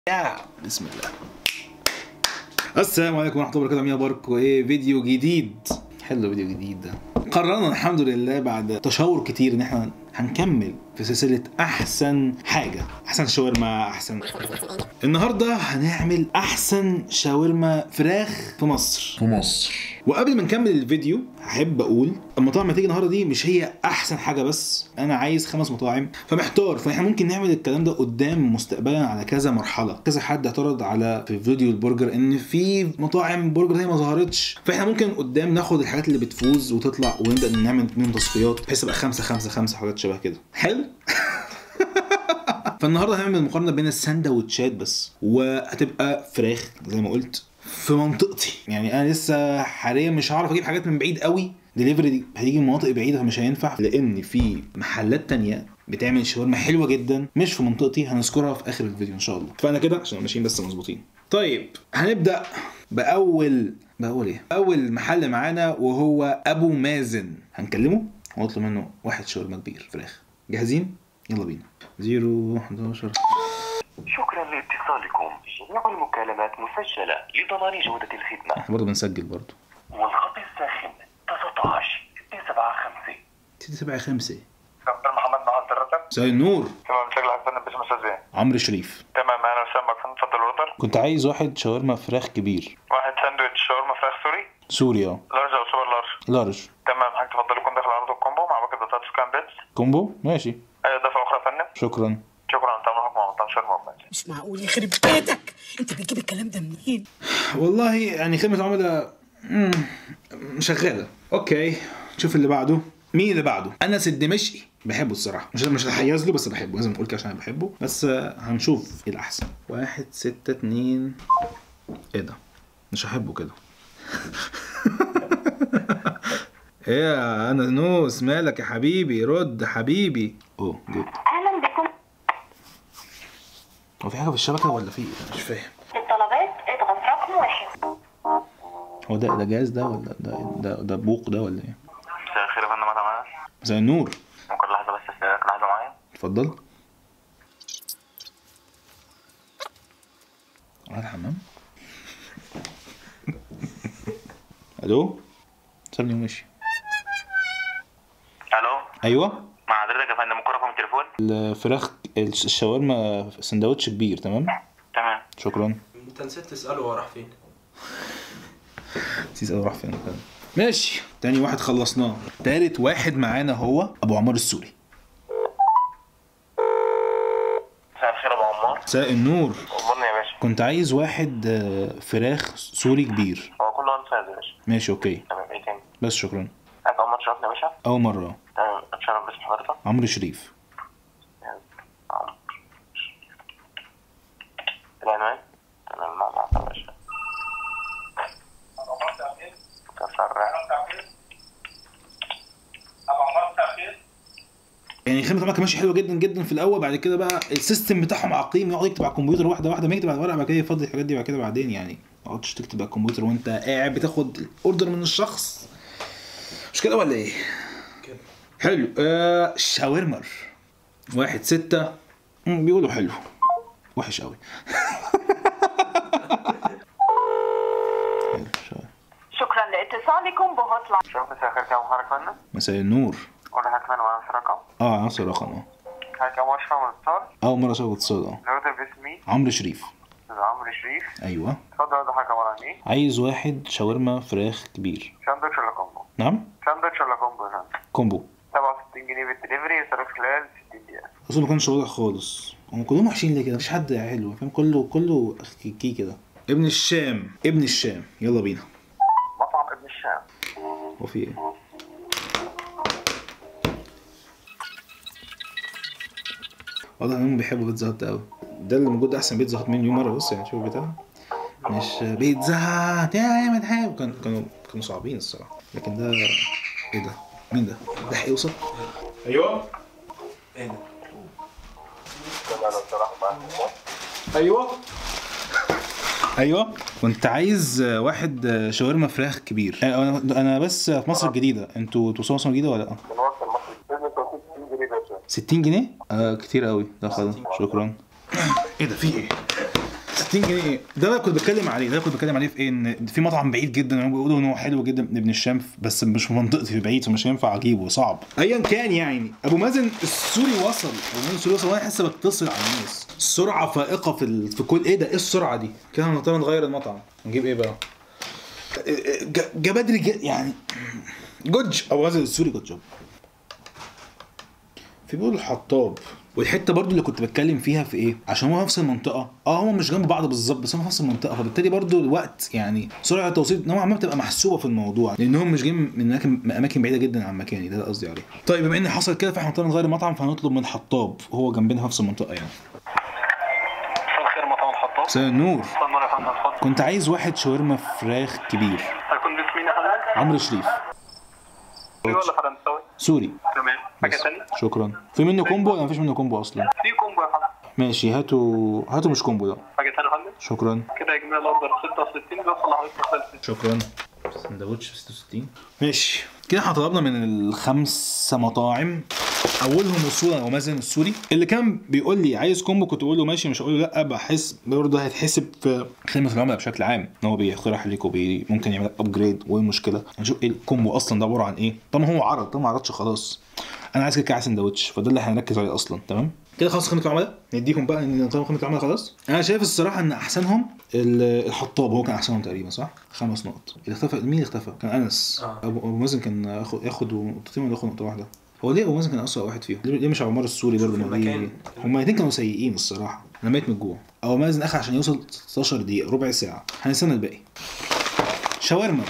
يا بسم الله السلام عليكم ورحمه الله وبركاته يا باركو ايه فيديو جديد حلو فيديو جديد ده قررنا الحمد لله بعد تشاور كتير ان احنا هنكمل في سلسله احسن حاجه احسن شاورما احسن النهارده هنعمل احسن شاورما فراخ في مصر في مصر وقبل ما نكمل الفيديو هحب اقول المطاعم اللي هتيجي النهارده دي مش هي احسن حاجه بس انا عايز خمس مطاعم فمحتار فاحنا ممكن نعمل الكلام ده قدام مستقبلا على كذا مرحله كذا حد اعترض على في فيديو البرجر ان في مطاعم برجر هي ما ظهرتش فاحنا ممكن قدام ناخد الحاجات اللي بتفوز وتطلع ونبدا نعمل منهم تصفيات بحيث يبقى خمسة خمسة خمسة حاجات شبه كده حلو فالنهارده هنعمل مقارنه بين السندوتشات بس وهتبقى فراخ زي ما قلت في منطقتي يعني انا لسه حاليا مش هعرف اجيب حاجات من بعيد قوي دليفري دي هتيجي من مناطق بعيده فمش هينفع لان في محلات تانية بتعمل شاورما حلوه جدا مش في منطقتي هنذكرها في اخر الفيديو ان شاء الله اتفقنا كده عشان ماشيين بس مظبوطين طيب هنبدا باول باول ايه اول محل معانا وهو ابو مازن هنكلمه ونطلب منه واحد شاورما كبير فراخ جاهزين يلا بينا 0 11 شكرا لاتصالكم جميع المكالمات مسجلة لضمان جودة الخدمة احنا برضه بنسجل برضه والخط الساخن 19 675 675 دكتور محمد محمد الرتب زي النور تمام بشكل حسن باسم استاذ زين عمرو شريف تمام اهلا وسهلا بك فندم اتفضل اوردر كنت عايز واحد شاورما فراخ كبير واحد ساندويتش شاورما فراخ سوري سوري اه لارج او سوبر لارج لارج تمام حضرتك تفضل يكون داخل عرض الكومبو مع باكت بطاطس كان بيتس كومبو ماشي اي اضافه اخرى يا فندم شكرا شكرا انت عمرك مع مطعم شاورما وماشي. مش معقول يخرب بيتك انت بتجيب الكلام ده منين والله يعني خدمة عملاء مم، شغالة اوكي شوف اللي بعده مين اللي بعده انس الدمشقي بحبه الصراحه مش مش هتحيز له بس بحبه لازم اقول كده عشان انا بحبه بس آه، هنشوف ايه الاحسن واحد ستة اتنين ايه ده مش هحبه كده ايه يا انا نوس مالك يا حبيبي رد حبيبي اوه جود اهلا بكم هو في حاجه في الشبكه ولا في إيه؟ مش فاهم للطلبات اضغط رقم واحد هو ده ده جهاز ده ولا ده ده ده بوق ده ولا ايه مساء الخير يا فندم مطعم انس زي النور ممكن لحظه بس استاذنك لحظه معايا اتفضل على الحمام الو سابني ومشي الو ايوه مع حضرتك يا فندم ممكن رقم التليفون الفراخ الشاورما سندوتش كبير تمام تمام شكرا انت نسيت تساله هو راح فين نسيت انا راح فين كده. ماشي تاني واحد خلصناه تالت واحد معانا هو ابو عمار السوري مساء الخير يا ابو عمار مساء النور امرني يا باشا كنت عايز واحد آه، فراخ سوري كبير هو كله انت يا باشا ماشي اوكي تمام ايه تاني بس شكرا حضرتك عمر شرفنا يا باشا اول مره تمام اتشرف باسم حضرتك عمرو شريف العنوان تمام مع بعض يا باشا تسرع يعني خدمه عملاء كان ماشي حلوه جدا جدا في الاول بعد كده بقى السيستم بتاعهم عقيم يقعد يكتب على الكمبيوتر واحده واحده ما يكتب على الورق بعد كده يفضي الحاجات دي بعد كده بعدين يعني ما تقعدش تكتب على الكمبيوتر وانت قاعد بتاخد الاوردر من الشخص مش كده ولا ايه؟ كده. حلو آه شاورمر واحد ستة مم، بيقولوا حلو وحش قوي حلو شاورما. شكرا لاتصالكم بهوت لاين شوف مساء الخير كم حضرتك فندم مساء النور ولا حضرتك فندم معانا رقم اه نفس الرقم اه حضرتك عمر شرف من الاتصال اول مره اشوف اتصال اه نودر باسمي عمرو شريف استاذ عمرو شريف ايوه اتفضل ده حضرتك عباره عن ايه؟ عايز واحد شاورما فراخ كبير ساندوتش ولا كومبو؟ نعم ساندوتش ولا كومبو يا فندم؟ كومبو 67 جنيه بالدليفري يصرف خلال 60 دقيقة اصلا ما كانش واضح خالص هم كلهم وحشين ليه كده مفيش حد حلو فاهم كله كله كي كده ابن الشام ابن الشام يلا بينا مطعم ابن الشام هو في ايه واضح انهم بيحبوا بيتزا هات قوي ده اللي موجود ده احسن بيتزا هات مليون مره بص يعني شوف البتاع مش بيتزا هات يا يا مدحب كان كانوا كانوا صعبين الصراحه لكن ده ايه ده مين ده ده هيوصل ايوه ايه ده ايوه ايوه كنت عايز واحد شاورما فراخ كبير انا انا بس في مصر الجديده انتوا توصلوا مصر الجديده ولا لا من وقت المصري بيزنس 60 جنيه باشا 60 جنيه آه كتير قوي ده خلاص شكرا ايه ده في ايه 60 جنيه ايه ده بقى كنت بتكلم عليه ده كنت بتكلم عليه في ايه ان في مطعم بعيد جدا هم بيقولوا ان هو حلو جدا ابن الشام بس مش في منطقتي في بعيد فمش هينفع اجيبه صعب ايا كان يعني ابو مازن السوري وصل ابو مازن السوري وصل وانا لسه بتصل على الناس سرعه فائقه في ال... في كل ايه ده ايه السرعه دي كده هنضطر نغير المطعم نجيب ايه بقى ج- جا بدري جا يعني جوج ابو مازن السوري جود جوب في بيقول الحطاب والحته برضو اللي كنت بتكلم فيها في ايه عشان هو في نفس المنطقه اه هم مش جنب بعض بالظبط بس هم في نفس المنطقه فبالتالي برضو الوقت يعني سرعه التوصيل نوعا ما بتبقى محسوبه في الموضوع لانهم مش جايين من اماكن من اماكن بعيده جدا عن مكاني ده اللي قصدي عليه طيب بما ان حصل كده فاحنا مضطرين نغير المطعم فهنطلب من حطاب وهو جنبنا في نفس المنطقه يعني مساء الخير مطعم الحطاب مساء النور مساء النور يا فندم اتفضل كنت عايز واحد شاورما فراخ كبير هيكون باسم مين يا فندم؟ عمرو شريف سوري ولا فرنساوي؟ سوري تمام حاجه بس. ثانيه؟ شكرا في منه كومبو ولا مفيش منه كومبو اصلا في كومبو يا فندم ماشي هاتوا هاتوا مش كومبو ده حاجه ثانيه يا فندم؟ شكرا كده اجمالي الاوردر 66 بيوصل لحضرتك 66 شكرا سندوتش 66 ماشي كده احنا طلبنا من الخمسه مطاعم اولهم وصولا ومازن السوري اللي كان بيقول لي عايز كومبو كنت بقول له ماشي مش هقول له لا بحس برضه هيتحسب في خدمه العملاء بشكل عام ان هو بيقترح عليك وبي ممكن يعمل لك ابجريد وايه المشكله هنشوف ايه الكومبو اصلا ده عباره عن ايه طالما هو عرض طالما ما عرضش خلاص انا عايز كده عايز سندوتش فده اللي هنركز عليه اصلا تمام كده خلاص خدمه العملاء نديكم بقى نظام خدمه العملاء خلاص انا شايف الصراحه ان احسنهم ال- الحطاب هو كان احسنهم تقريبا صح خمس نقط اللي اختفى مين اللي اختفى كان انس آه. ابو ابو مازن كان ياخد ياخد نقطتين ولا ياخد نقطه واحده هو ليه ابو مازن كان اسوء واحد فيهم ليه ليه مش عمار السوري برضه ما المكان. بي- هما الاثنين كانوا سيئين الصراحه انا ميت من الجوع ابو مازن اخر عشان يوصل 16 دقيقه ربع ساعه هنستنى الباقي شاورما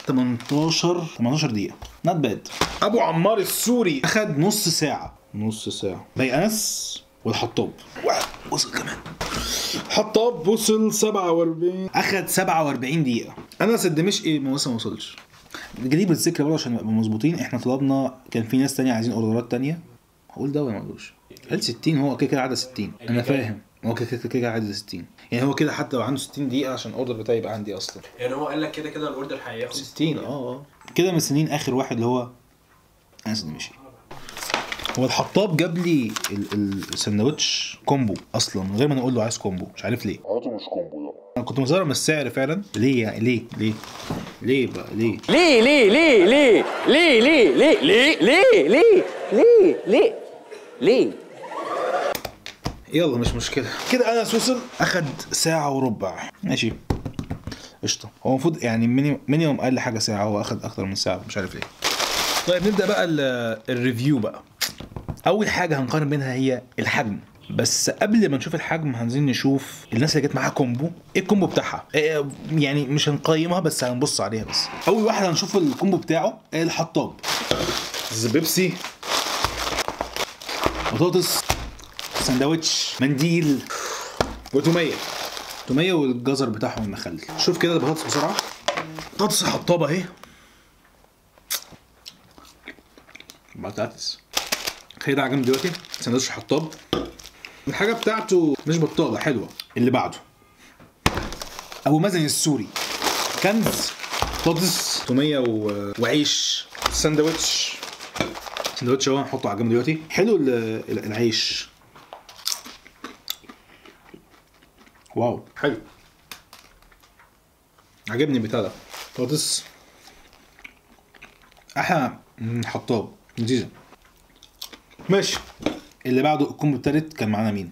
18 18 دقيقة نوت باد أبو عمار السوري أخد نص ساعة نص ساعة باقي أنس والحطاب واحد وصل كمان حطاب وصل 47 أخد 47 دقيقة أنس الدمشقي ما لسه ما وصلش جديد بالذكر برضه عشان نبقى مظبوطين احنا طلبنا كان في ناس تانية عايزين اوردرات تانية هقول ده ولا ما اقولوش قال 60 هو كده كده عدد 60 انا فاهم هو كده كده كده عدد 60 يعني هو كده حتى لو عنده 60 دقيقة عشان الاوردر بتاعي يبقى عندي اصلا يعني هو قال لك كده كده الاوردر هياخد 60 اه اه كده مستنيين اخر واحد اللي هو انس الدمشقي هو الحطاب جاب لي ال- ال- السندوتش كومبو اصلا من غير ما نقول له عايز كومبو مش عارف ليه هاته مش كومبو انا كنت مستغرب من السعر فعلا ليه يعني ليه ليه ليه بقى ليه ليه ليه ليه ليه ليه ليه ليه ليه ليه ليه ليه ليه ليه يلا مش مشكلة كده انس وصل اخد ساعة وربع ماشي قشطة هو المفروض يعني مينيموم مينيموم اقل حاجة ساعة هو اخد اكتر من ساعة مش عارف ليه طيب نبدأ بقى ال- الريفيو بقى اول حاجة هنقارن بينها هي الحجم بس قبل ما نشوف الحجم هنزل نشوف الناس اللي جت معاها كومبو ايه الكومبو بتاعها إيه يعني مش هنقيمها بس هنبص عليها بس اول واحد هنشوف الكومبو بتاعه الحطاب بيبسي بطاطس سندوتش منديل وتوميه توميه والجزر بتاعهم المخلل شوف كده البطاطس بسرعه بطاطس الحطابه اهي بطاطس خلي على جنب دلوقتي سندوتش حطاب الحاجه بتاعته مش بطاله حلوه اللي بعده ابو مازن السوري كنز بطاطس توميه و... وعيش سندوتش سندوتش اهو هنحطه على جنب دلوقتي حلو ال- ال- العيش واو حلو عجبني البتاع ده بطاطس احلى من حطاب لذيذه ماشي اللي بعده الكومبو التالت كان معانا مين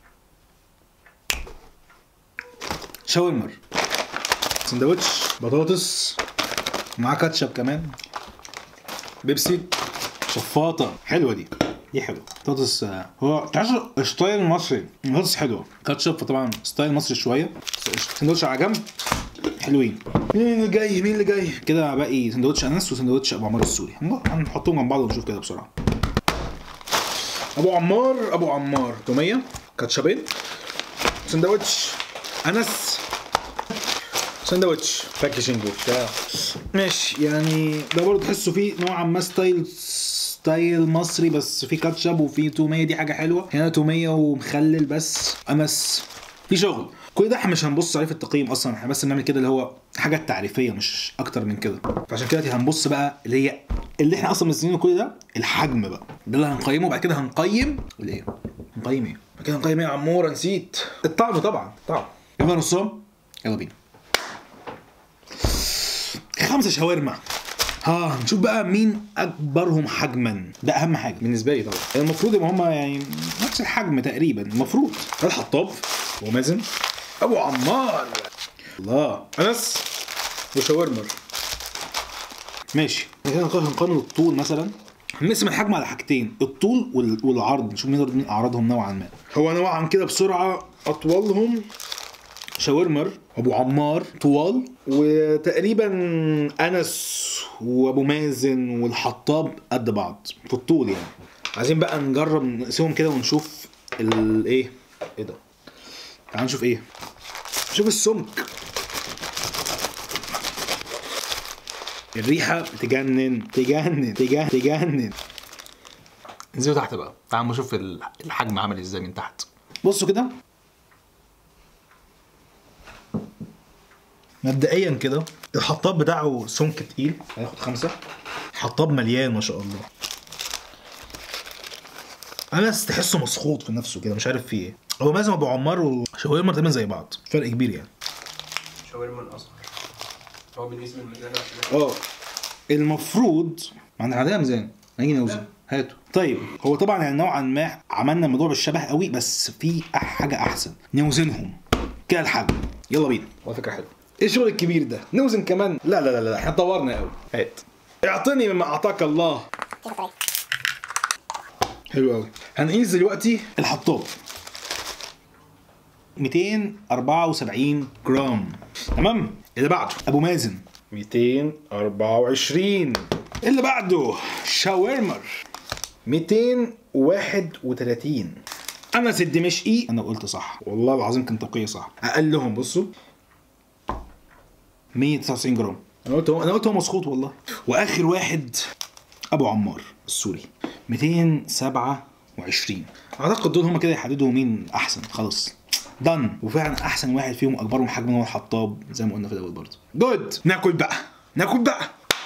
شاورمر سندوتش بطاطس معاه كاتشب كمان بيبسي شفاطة حلوة دي دي حلوة بطاطس آه، هو تحسه ستايل مصري بطاطس حلوة كاتشب فطبعا ستايل مصري شوية سندوتش على جنب حلوين مين اللي جاي مين اللي جاي كده باقي سندوتش انس وسندوتش ابو عمار السوري هنبقى- هنحطهم جنب بعض ونشوف كده بسرعة ابو عمار ابو عمار تومية كاتشبين سندوتش انس سندوتش باكجينج وبتاع ماشي يعني ده برضه تحسه فيه نوعا ما ستايل ستايل مصري بس في كاتشب وفي توميه دي حاجه حلوه هنا توميه ومخلل بس امس في شغل كل ده احنا مش هنبص عليه في التقييم اصلا احنا بس بنعمل كده اللي هو حاجات تعريفيه مش اكتر من كده فعشان كده دلوقتي هنبص بقى اللي هي اللي احنا اصلا مستنيينه كل ده الحجم بقى ده اللي هنقيمه بعد كده هنقيم الايه هنقيم ايه بعد كده هنقيم ايه يا عموره نسيت الطعم طبعا الطعم يلا نصهم يلا بينا خمسة شاورما ها نشوف بقى مين اكبرهم حجما ده اهم حاجه بالنسبه لي طبعا المفروض يبقى هما يعني نفس الحجم تقريبا المفروض الحطاب ومازن ابو عمار الله انس وشاورما ماشي كده نقارن نقارن الطول مثلا هنقسم الحجم على حاجتين الطول وال- والعرض نشوف مين مين اعراضهم نوعا ما هو نوعا كده بسرعه اطولهم شاورمر ابو عمار طوال وتقريبا انس وابو مازن والحطاب قد بعض في الطول يعني عايزين بقى نجرب نقسمهم كده ونشوف الايه ايه ده تعال نشوف ايه شوف السمك الريحه تجنن تجنن تجنن تجنن انزلوا تحت بقى تعالوا نشوف الحجم عامل ازاي من تحت بصوا كده مبدئيا كده الحطاب بتاعه سمك تقيل هياخد خمسة حطاب مليان ما شاء الله انس تحسه مسخوط في نفسه كده مش عارف فيه ايه هو مازن ابو عمار وشاورما تقريبا زي بعض فرق كبير يعني شاورما الاصغر هو بالنسبه للميزان عشان اه المفروض ما احنا عندنا ميزان هنيجي نوزن هاتوا طيب هو طبعا يعني نوعا ما عملنا الموضوع بالشبه قوي بس في أح- حاجه احسن نوزنهم كده الحجم يلا بينا على فكره حلوه ايه الشغل الكبير ده نوزن كمان لا لا لا لا احنا طورنا قوي هات اعطني مما اعطاك الله حلو قوي هنقيس دلوقتي الحطاب 274 جرام تمام اللي بعده ابو مازن 224 اللي بعده شاورمر 231 انس الدمشقي انا قلت صح والله العظيم كان تقيه صح اقلهم بصوا 199 جرام انا قلت هو انا قلت هو مسخوط والله واخر واحد ابو عمار السوري 227 اعتقد دول هما كده يحددوا مين احسن خلاص دن وفعلا احسن واحد فيهم اكبرهم حجما هو الحطاب زي ما قلنا في الاول برضه جود ناكل بقى ناكل بقى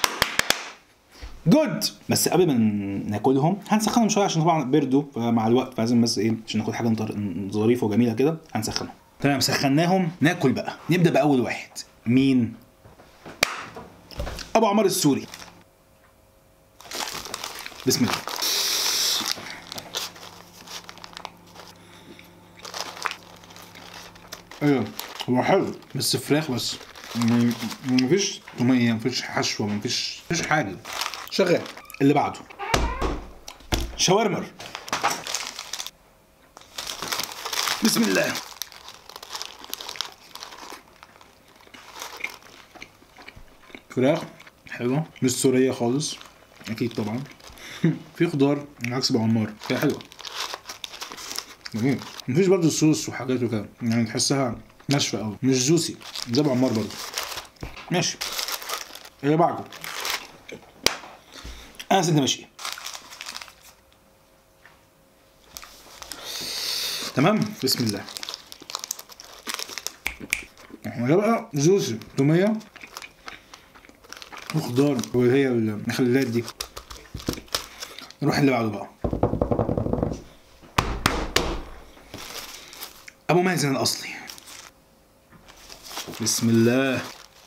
جود بس قبل ما ناكلهم هنسخنهم شويه عشان طبعا بيردوا فمع الوقت فلازم بس ايه عشان ناكل حاجه مطر- ظريفه وجميله كده هنسخنهم تمام سخناهم ناكل بقى نبدا باول واحد مين ابو عمار السوري بسم الله ايوه هو حلو بس فراخ بس م- مفيش تومية مفيش حشوة مفيش مفيش حاجة شغال اللي بعده شاورمر بسم الله فراخ حلوة مش سورية خالص أكيد طبعا في خضار عكس ابو عمار هي حلوة جميل مفيش برضه صوص وحاجات وكده يعني تحسها ناشفة أوي مش جوسي زي ابو عمار برضه ماشي اللي بعده أنا سيدنا ماشي تمام بسم الله احنا ده بقى جوسي تومية وخضار وهي المخللات دي نروح اللي بعده بقى ابو مازن الاصلي بسم الله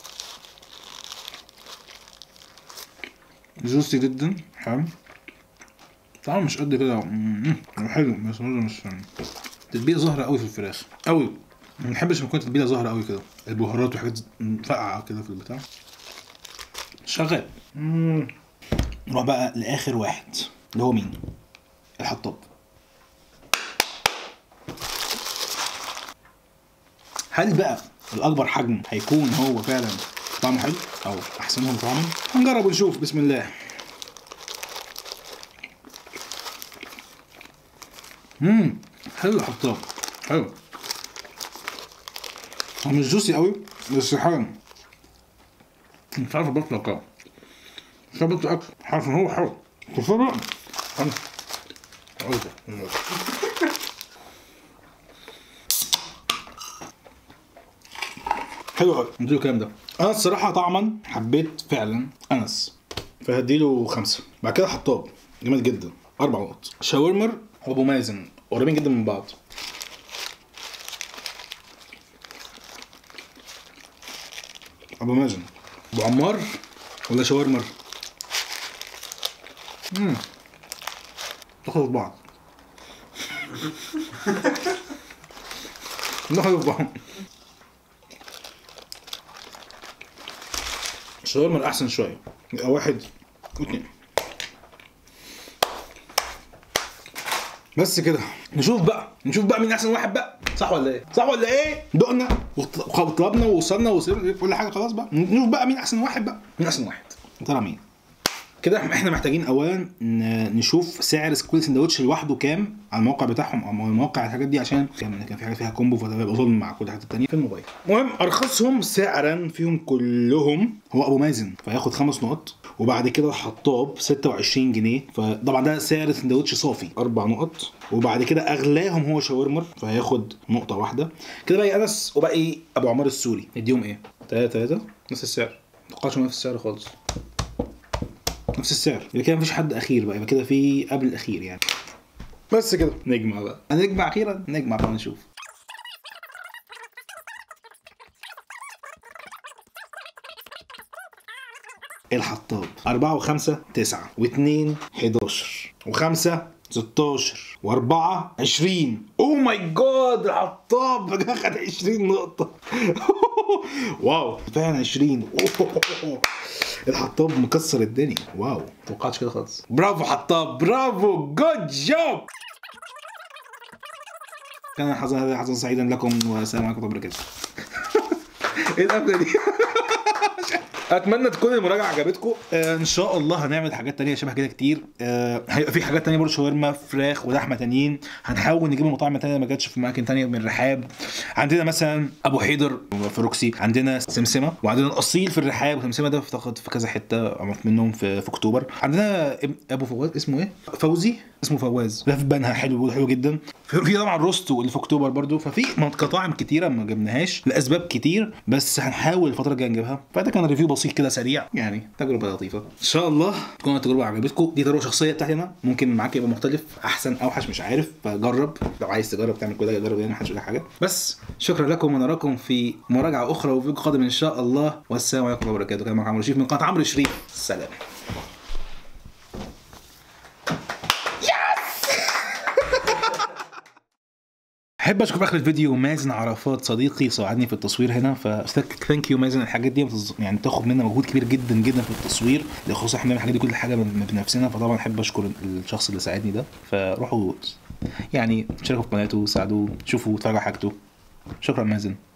جوسي جدا حلو طعمه مش قد كده مم، حلو بس برضه مش تتبيله ظاهره قوي في الفراخ قوي ما بحبش لما تكون تتبيله ظاهره قوي كده البهارات وحاجات فاقعه كده في البتاع شغال مم. نروح بقى لاخر واحد اللي هو مين الحطاب هل بقى الاكبر حجم هيكون هو فعلا طعمه حلو او احسنهم طعما هنجرب ونشوف بسم الله امم حلو الحطاب حلو هو مش جوسي قوي بس حلو مش عارف بطلق كده مش عارف بطلق اكل عارف ان هو حلو كفايه بقى حلو. عايزة. حلو قوي اديله الكلام ده انا الصراحه طعما حبيت فعلا انس فهديله خمسه بعد كده حطاب جامد جدا اربع نقط شاورمر وابو مازن قريبين جدا من بعض ابو مازن ابو عمار ولا شاورمر امم دخلوا في بعض دخلوا في بعض شاورمر احسن شويه يبقى واحد واثنين بس كده نشوف بقى نشوف بقى مين احسن واحد بقى صح ولا ايه صح ولا ايه دقنا وط- وطلبنا ووصلنا وصلنا كل حاجه خلاص بقى نشوف بقى مين احسن واحد بقى مين احسن واحد يا ترى مين كده احنا محتاجين اولا ن- نشوف سعر كل سندوتش لوحده كام على الموقع بتاعهم او الموقع الحاجات دي عشان كان كان في حاجات فيها كومبو فده هيبقى ظلم مع كل الحاجات التانية في الموبايل المهم ارخصهم سعرا فيهم كلهم هو ابو مازن فياخد خمس نقط وبعد كده الحطاب 26 جنيه فطبعا ده سعر سندوتش صافي اربع نقط وبعد كده اغلاهم هو شاورمر فهياخد نقطه واحده كده باقي انس وباقي ابو عمار السوري نديهم ايه 3 3 نفس السعر ما توقعش نفس السعر خالص نفس السعر يبقى كده مفيش حد اخير بقى يبقى كده في قبل الاخير يعني بس كده نجمع بقى هنجمع اخيرا نجمع بقى نشوف الحطاب 4 و5 9 و2 11 و5 16 و4 20 اوه ماي جاد الحطاب بقى خد 20 نقطة واو فعلا 20 أوه. الحطاب مكسر الدنيا واو توقعتش كده خالص برافو حطاب برافو جود جوب كان حظا حظا سعيدا لكم والسلام عليكم ورحمه الله وبركاته ايه القفله دي اتمنى تكون المراجعه عجبتكم آه ان شاء الله هنعمل حاجات تانية شبه كده كتير آه هيبقى في حاجات تانية برضه شاورما فراخ ولحمه تانيين هنحاول نجيب مطاعم تانية ما جاتش في اماكن تانية من الرحاب عندنا مثلا ابو حيدر في روكسي عندنا سمسمه وعندنا الاصيل في الرحاب وسمسمه ده افتقد في كذا حته منهم في, في اكتوبر عندنا اب- ابو فواز اسمه ايه فوزي اسمه فواز ده في بنها حلو بيقولوا حلو جدا في في طبعا روستو اللي في اكتوبر برضو ففي مطاعم كتيره ما جبناهاش لاسباب كتير بس هنحاول الفتره الجايه نجيبها فده كان ريفيو بسيط كده سريع يعني تجربه لطيفه ان شاء الله تكون التجربه عجبتكم دي تجربه شخصيه بتاعتي انا ممكن معاك يبقى مختلف احسن اوحش مش عارف فجرب لو عايز تجرب تعمل كده جرب يعني محدش يقول لك حاجه بس شكرا لكم ونراكم في مراجعه اخرى وفيديو قادم ان شاء الله والسلام عليكم ورحمه الله وبركاته كان معكم عمرو شريف من قناه عمرو شريف سلام احب اشكر في اخر الفيديو مازن عرفات صديقي ساعدني في التصوير هنا ف ثانك يو مازن الحاجات دي بتز- يعني بتاخد منا مجهود كبير جدا جدا في التصوير خصوصا احنا بنعمل الحاجات دي كل حاجه بن- بنفسنا فطبعا احب اشكر الشخص اللي ساعدني ده فروحوا يعني شاركوا في قناته ساعدوه شوفوا اتفرجوا على حاجته شكرا مازن